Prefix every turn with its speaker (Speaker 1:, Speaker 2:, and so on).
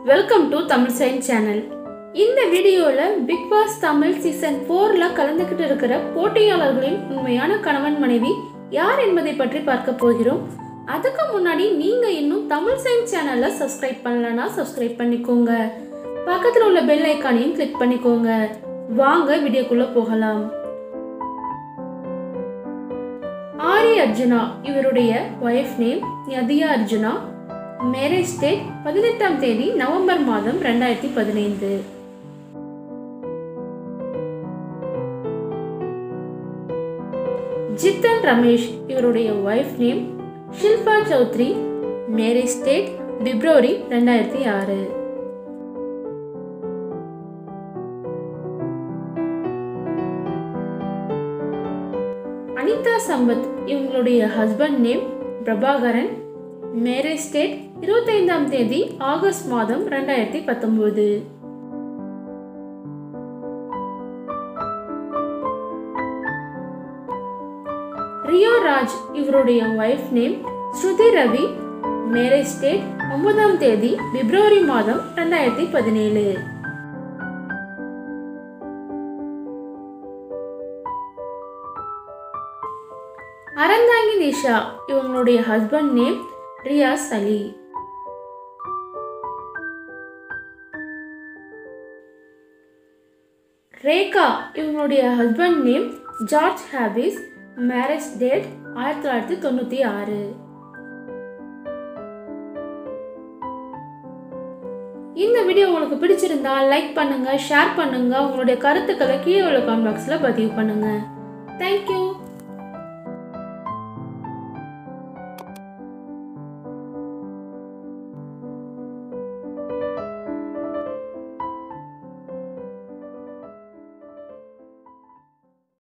Speaker 1: welcome to Tamil science channel இந்த வீடியோவில் big pass Tamil season ஃபோரில் கலந்துக்கிட்டு இருக்கிற போட்டியாளர்களின் உண்மையான கணவன் மனைவி யார் என்பதை பற்றி பார்க்க போகிறோம் அதுக்கு முன்னாடி நீங்கள் இன்னும் தமிழ் சயின்ஸ் சேனலில் சப்ஸ்கிரைப் பண்ணலன்னா சப்ஸ்கிரைப் பண்ணிக்கோங்க பக்கத்தில் உள்ள பெல் ஐக்கானையும் கிளிக் பண்ணிக்கோங்க வாங்க வீடியோக்குள்ளே போகலாம் ஆரி அர்ஜுனா இவருடைய wife name Nadiya Arjuna marriage date பதினெட்டாம் தேதி நவம்பர் மாதம் ரெண்டாயிரத்தி பதினைந்து ஜித்தன் ரமேஷ் இவருடைய wife name Shilpa Chowdhury marriage date February ரெண்டாயிரத்தி ஆறு அனிதா சம்பத் இவங்களுடைய husband name Prabhakaran marriage date இருபத்தைந்தாம் தேதி ஆகஸ்ட் மாதம் ரெண்டாயிரத்தி பத்தொம்போது ரியோ ராஜ் இவருடைய wife name Shruti Ravi marriage date ஒன்பதாம் தேதி பிப்ரவரி மாதம் ரெண்டாயிரத்தி பதினேழு அறந்தாங்கி நிஷா இவங்களுடைய ஹஸ்பண்ட் நேம் ரியாஸ் அலி ரேகா இவங்களுடைய husband name George Hafiz marriage date ஆயிரத்தி தொள்ளாயிரத்தி தொண்ணூற்றி ஆறு இந்த வீடியோ உங்களுக்கு பிடிச்சிருந்தா லைக் பண்ணுங்க ஷேர் பண்ணுங்க உங்களுடைய கருத்துக்களை கீழே உள்ள காமெண்ட் பாக்ஸில் பதிவு பண்ணுங்க தேங்க்யூ